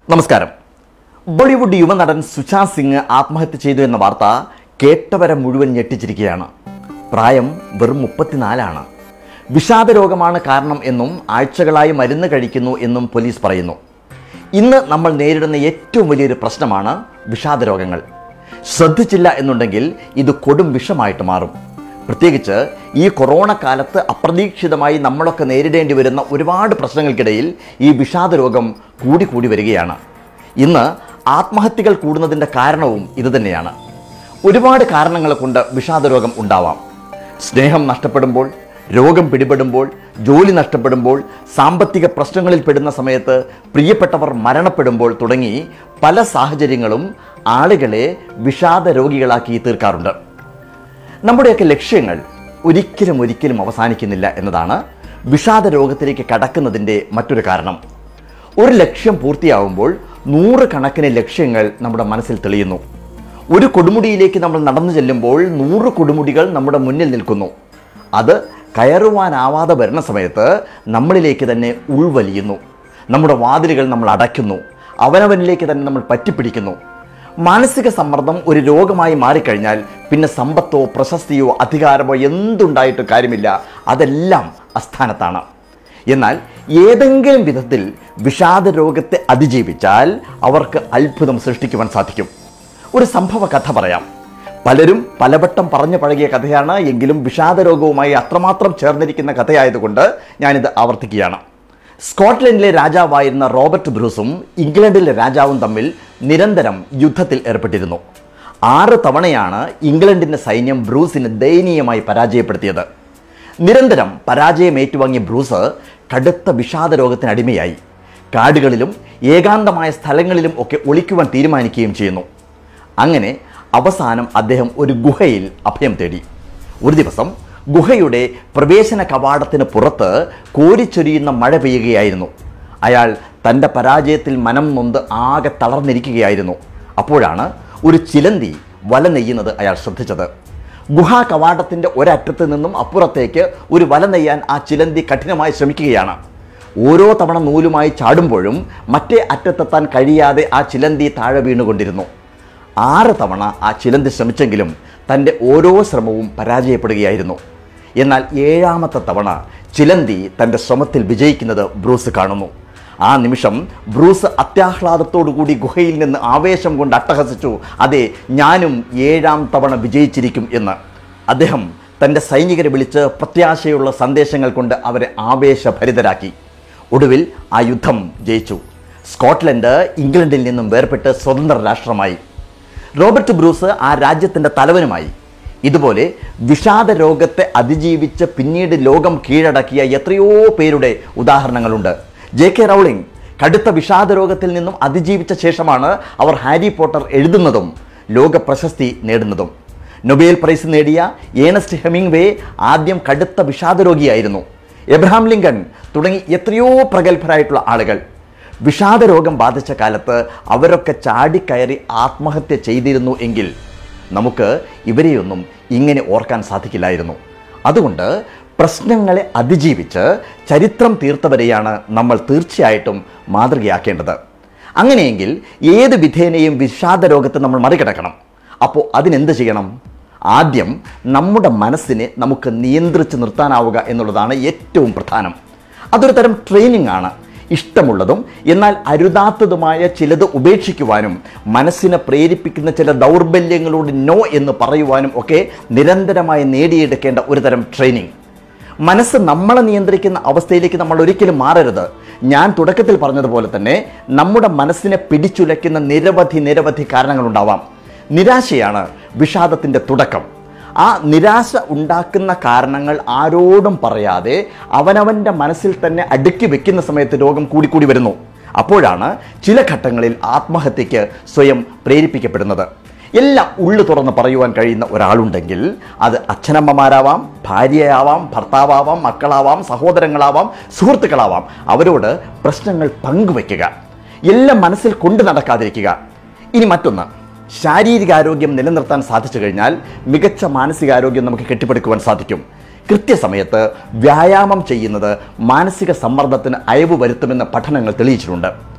നമസ്കാരം ബോളിവുഡ് യുവനടൻ സുശാന്ത് സിംഗ് ആത്മഹത്യ ചെയ്തു എന്ന വാർത്ത കേട്ടവരെ മുഴുവൻ ഞെട്ടിച്ചിരിക്കുകയാണ് പ്രായം വെറും മുപ്പത്തിനാലാണ് വിഷാദ രോഗമാണ് കാരണം എന്നും ആഴ്ചകളായി മരുന്ന് കഴിക്കുന്നു എന്നും പോലീസ് പറയുന്നു ഇന്ന് നമ്മൾ നേരിടുന്ന ഏറ്റവും വലിയൊരു പ്രശ്നമാണ് വിഷാദ രോഗങ്ങൾ ശ്രദ്ധിച്ചില്ല എന്നുണ്ടെങ്കിൽ ഇത് കൊടും വിഷമായിട്ട് മാറും പ്രത്യേകിച്ച് ഈ കൊറോണ കാലത്ത് അപ്രതീക്ഷിതമായി നമ്മളൊക്കെ നേരിടേണ്ടി വരുന്ന ഒരുപാട് പ്രശ്നങ്ങൾക്കിടയിൽ ഈ വിഷാദ രോഗം കൂടിക്കൂടി വരികയാണ് ഇന്ന് ആത്മഹത്യകൾ കൂടുന്നതിൻ്റെ കാരണവും ഇതുതന്നെയാണ് ഒരുപാട് കാരണങ്ങൾ കൊണ്ട് വിഷാദ രോഗം ഉണ്ടാവാം സ്നേഹം നഷ്ടപ്പെടുമ്പോൾ രോഗം പിടിപെടുമ്പോൾ ജോലി നഷ്ടപ്പെടുമ്പോൾ സാമ്പത്തിക പ്രശ്നങ്ങളിൽ പെടുന്ന സമയത്ത് പ്രിയപ്പെട്ടവർ മരണപ്പെടുമ്പോൾ തുടങ്ങി പല സാഹചര്യങ്ങളും ആളുകളെ വിഷാദ രോഗികളാക്കി തീർക്കാറുണ്ട് നമ്മുടെയൊക്കെ ലക്ഷ്യങ്ങൾ ഒരിക്കലും ഒരിക്കലും അവസാനിക്കുന്നില്ല എന്നതാണ് വിഷാദ രോഗത്തിലേക്ക് കടക്കുന്നതിൻ്റെ മറ്റൊരു കാരണം ഒരു ലക്ഷ്യം പൂർത്തിയാവുമ്പോൾ നൂറുകണക്കിന് ലക്ഷ്യങ്ങൾ നമ്മുടെ മനസ്സിൽ തെളിയുന്നു ഒരു കൊടുമുടിയിലേക്ക് നമ്മൾ നടന്നു ചെല്ലുമ്പോൾ നൂറ് കൊടുമുടികൾ നമ്മുടെ മുന്നിൽ നിൽക്കുന്നു അത് കയറുവാനാവാതെ വരുന്ന സമയത്ത് നമ്മളിലേക്ക് തന്നെ ഉൾവലിയുന്നു നമ്മുടെ വാതിലുകൾ നമ്മൾ അടയ്ക്കുന്നു അവനവനിലേക്ക് തന്നെ നമ്മൾ പറ്റിപ്പിടിക്കുന്നു മാനസിക സമ്മർദ്ദം ഒരു രോഗമായി മാറിക്കഴിഞ്ഞാൽ പിന്നെ സമ്പത്തോ പ്രശസ്തിയോ അധികാരമോ എന്തുണ്ടായിട്ട് കാര്യമില്ല അതെല്ലാം അസ്ഥാനത്താണ് എന്നാൽ ഏതെങ്കിലും വിധത്തിൽ വിഷാദ രോഗത്തെ അതിജീവിച്ചാൽ അവർക്ക് അത്ഭുതം സൃഷ്ടിക്കുവാൻ സാധിക്കും ഒരു സംഭവ കഥ പറയാം പലരും പലവട്ടം പറഞ്ഞു പഴകിയ കഥയാണ് എങ്കിലും വിഷാദ രോഗവുമായി അത്രമാത്രം ചേർന്നിരിക്കുന്ന കഥയായതുകൊണ്ട് ഞാനിത് ആവർത്തിക്കുകയാണ് സ്കോട്ട്ലൻഡിലെ രാജാവായിരുന്ന റോബർട്ട് ബ്രൂസും ഇംഗ്ലണ്ടിലെ രാജാവും തമ്മിൽ നിരന്തരം യുദ്ധത്തിൽ ഏർപ്പെട്ടിരുന്നു ആറ് തവണയാണ് ഇംഗ്ലണ്ടിന്റെ സൈന്യം ബ്രൂസിനെ ദയനീയമായി പരാജയപ്പെടുത്തിയത് നിരന്തരം പരാജയം ഏറ്റുവാങ്ങിയ ബ്രൂസ് കടുത്ത വിഷാദ രോഗത്തിന് അടിമയായി കാടുകളിലും ഏകാന്തമായ സ്ഥലങ്ങളിലും ഒക്കെ ഒളിക്കുവാൻ തീരുമാനിക്കുകയും ചെയ്യുന്നു അങ്ങനെ അവസാനം അദ്ദേഹം ഒരു ഗുഹയിൽ അഭയം തേടി ഒരു ദിവസം ഗുഹയുടെ പ്രവേശന കവാടത്തിന് പുറത്ത് കോരിച്ചൊരിയുന്ന മഴ പെയ്യുകയായിരുന്നു അയാൾ തൻ്റെ പരാജയത്തിൽ മനം നൊന്ത് ആകെ തളർന്നിരിക്കുകയായിരുന്നു അപ്പോഴാണ് ഒരു ചിലന്തി വല നെയ്യുന്നത് അയാൾ ശ്രദ്ധിച്ചത് ഗുഹാ കവാടത്തിൻ്റെ ഒരറ്റത്ത് നിന്നും അപ്പുറത്തേക്ക് ഒരു വല നെയ്യാൻ ആ ചിലന്തി കഠിനമായി ശ്രമിക്കുകയാണ് ഓരോ തവണ നൂലുമായി ചാടുമ്പോഴും മറ്റേ അറ്റത്തെത്താൻ കഴിയാതെ ആ ചിലന്തി താഴെ വീണുകൊണ്ടിരുന്നു ആറ് തവണ ആ ചിലന്തി ശ്രമിച്ചെങ്കിലും തൻ്റെ ഓരോ ശ്രമവും പരാജയപ്പെടുകയായിരുന്നു എന്നാൽ ഏഴാമത്തെ തവണ ചിലന്തി തൻ്റെ ശ്രമത്തിൽ വിജയിക്കുന്നത് ബ്രൂസ് കാണുന്നു ആ നിമിഷം ബ്രൂസ് അത്യാഹ്ലാദത്തോടുകൂടി ഗുഹയിൽ നിന്ന് ആവേശം കൊണ്ട് അട്ടഹസിച്ചു അതെ ഞാനും ഏഴാം തവണ വിജയിച്ചിരിക്കും എന്ന് അദ്ദേഹം തൻ്റെ സൈനികരെ വിളിച്ച് പ്രത്യാശയുള്ള സന്ദേശങ്ങൾ കൊണ്ട് അവരെ ആവേശഭരിതരാക്കി ഒടുവിൽ ആ യുദ്ധം ജയിച്ചു സ്കോട്ട്ലൻഡ് ഇംഗ്ലണ്ടിൽ നിന്നും വേർപെട്ട് സ്വതന്ത്ര രാഷ്ട്രമായി റോബർട്ട് ബ്രൂസ് ആ രാജ്യത്തിൻ്റെ തലവനുമായി ഇതുപോലെ വിഷാദ രോഗത്തെ അതിജീവിച്ച് പിന്നീട് ലോകം കീഴടക്കിയ എത്രയോ പേരുടെ ഉദാഹരണങ്ങളുണ്ട് ജെ കെ റൗളിംഗ് കടുത്ത വിഷാദ രോഗത്തിൽ നിന്നും അതിജീവിച്ച ശേഷമാണ് അവർ ഹാരി പോട്ടർ എഴുതുന്നതും ലോക പ്രശസ്തി നേടുന്നതും നൊബേൽ പ്രൈസ് നേടിയ ഏണസ്റ്റ് ഹെമിംഗ്വേ ആദ്യം കടുത്ത വിഷാദരോഗിയായിരുന്നു എബ്രഹാം ലിങ്കൺ തുടങ്ങി എത്രയോ പ്രഗത്ഭരായിട്ടുള്ള ആളുകൾ വിഷാദ രോഗം ബാധിച്ച കാലത്ത് അവരൊക്കെ ചാടിക്കയറി ആത്മഹത്യ ചെയ്തിരുന്നു എങ്കിൽ നമുക്ക് ഇവരെയൊന്നും ഇങ്ങനെ ഓർക്കാൻ സാധിക്കില്ലായിരുന്നു അതുകൊണ്ട് പ്രശ്നങ്ങളെ അതിജീവിച്ച് ചരിത്രം തീർത്തവരെയാണ് നമ്മൾ തീർച്ചയായിട്ടും മാതൃകയാക്കേണ്ടത് അങ്ങനെയെങ്കിൽ ഏത് വിധേനയും വിഷാദ രോഗത്തെ നമ്മൾ മറികടക്കണം അപ്പോൾ അതിനെന്ത് ചെയ്യണം ആദ്യം നമ്മുടെ മനസ്സിനെ നമുക്ക് നിയന്ത്രിച്ച് നിർത്താനാവുക എന്നുള്ളതാണ് ഏറ്റവും പ്രധാനം അതൊരു തരം ട്രെയിനിങ് ആണ് ഇഷ്ടമുള്ളതും എന്നാൽ അരുതാത്തതുമായ ചിലത് ഉപേക്ഷിക്കുവാനും മനസ്സിനെ പ്രേരിപ്പിക്കുന്ന ചില ദൗർബല്യങ്ങളോട് നോ എന്ന് പറയുവാനും ഒക്കെ നിരന്തരമായി നേടിയെടുക്കേണ്ട ഒരു തരം ട്രെയിനിങ് മനസ്സ് നമ്മളെ നിയന്ത്രിക്കുന്ന അവസ്ഥയിലേക്ക് നമ്മൾ ഒരിക്കലും മാറരുത് ഞാൻ തുടക്കത്തിൽ പറഞ്ഞതുപോലെ തന്നെ നമ്മുടെ മനസ്സിനെ പിടിച്ചുലയ്ക്കുന്ന നിരവധി നിരവധി കാരണങ്ങളുണ്ടാവാം നിരാശയാണ് വിഷാദത്തിൻ്റെ തുടക്കം ആ നിരാശ ഉണ്ടാക്കുന്ന കാരണങ്ങൾ ആരോടും പറയാതെ അവനവൻ്റെ മനസ്സിൽ തന്നെ അടുക്കി വെക്കുന്ന സമയത്ത് രോഗം കൂടിക്കൂടി വരുന്നു അപ്പോഴാണ് ചില ഘട്ടങ്ങളിൽ ആത്മഹത്യക്ക് സ്വയം പ്രേരിപ്പിക്കപ്പെടുന്നത് എല്ലാം ഉള്ളു തുറന്ന് പറയുവാൻ കഴിയുന്ന ഒരാളുണ്ടെങ്കിൽ അത് അച്ഛനമ്മമാരാവാം ഭാര്യയാവാം ഭർത്താവാവാം മക്കളാവാം സഹോദരങ്ങളാവാം സുഹൃത്തുക്കളാവാം അവരോട് പ്രശ്നങ്ങൾ പങ്കുവയ്ക്കുക എല്ലാം മനസ്സിൽ കൊണ്ടു നടക്കാതിരിക്കുക ഇനി മറ്റൊന്ന് ശാരീരികാരോഗ്യം നിലനിർത്താൻ സാധിച്ചു കഴിഞ്ഞാൽ മികച്ച മാനസികാരോഗ്യം നമുക്ക് കെട്ടിപ്പടുക്കുവാൻ സാധിക്കും കൃത്യസമയത്ത് വ്യായാമം ചെയ്യുന്നത് മാനസിക സമ്മർദ്ദത്തിന് അയവ് വരുത്തുമെന്ന് പഠനങ്ങൾ തെളിയിച്ചിട്ടുണ്ട്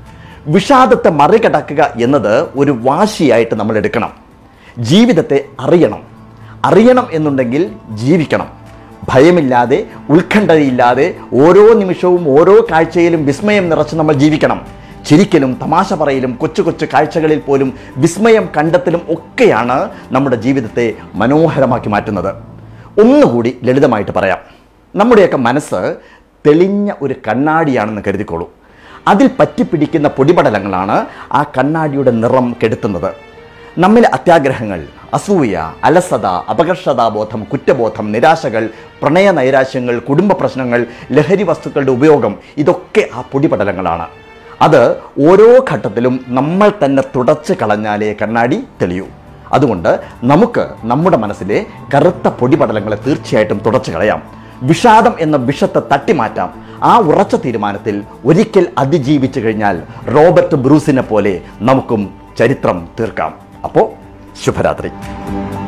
വിഷാദത്തെ മറികടക്കുക എന്നത് ഒരു വാശിയായിട്ട് നമ്മൾ എടുക്കണം ജീവിതത്തെ അറിയണം അറിയണം എന്നുണ്ടെങ്കിൽ ജീവിക്കണം ഭയമില്ലാതെ ഉത്കണ്ഠയില്ലാതെ ഓരോ നിമിഷവും ഓരോ കാഴ്ചയിലും വിസ്മയം നിറച്ച് നമ്മൾ ജീവിക്കണം ചിരിക്കലും തമാശ പറയലും കൊച്ചു കൊച്ചു കാഴ്ചകളിൽ പോലും വിസ്മയം കണ്ടെത്തലും ഒക്കെയാണ് നമ്മുടെ ജീവിതത്തെ മനോഹരമാക്കി മാറ്റുന്നത് ഒന്നുകൂടി ലളിതമായിട്ട് പറയാം നമ്മുടെയൊക്കെ മനസ്സ് തെളിഞ്ഞ ഒരു കണ്ണാടിയാണെന്ന് കരുതിക്കോളൂ അതിൽ പറ്റിപ്പിടിക്കുന്ന പൊടിപടലങ്ങളാണ് ആ കണ്ണാടിയുടെ നിറം കെടുത്തുന്നത് നമ്മിലെ അത്യാഗ്രഹങ്ങൾ അസൂയ അലസത അപകർഷതാബോധം കുറ്റബോധം നിരാശകൾ പ്രണയ നൈരാശ്യങ്ങൾ കുടുംബ പ്രശ്നങ്ങൾ ലഹരി വസ്തുക്കളുടെ ഉപയോഗം ഇതൊക്കെ ആ പൊടിപടലങ്ങളാണ് അത് ഓരോ ഘട്ടത്തിലും നമ്മൾ തന്നെ തുടച്ച് കളഞ്ഞാലേ കണ്ണാടി തെളിയൂ അതുകൊണ്ട് നമുക്ക് നമ്മുടെ മനസ്സിലെ കറുത്ത പൊടിപടലങ്ങളെ തീർച്ചയായിട്ടും തുടച്ചു കളയാം വിഷാദം എന്ന വിഷത്തെ തട്ടിമാറ്റാം ആ ഉറച്ച തീരുമാനത്തിൽ ഒരിക്കൽ അതിജീവിച്ചു കഴിഞ്ഞാൽ റോബർട്ട് ബ്രൂസിനെ പോലെ നമുക്കും ചരിത്രം തീർക്കാം അപ്പോൾ ശുഭരാത്രി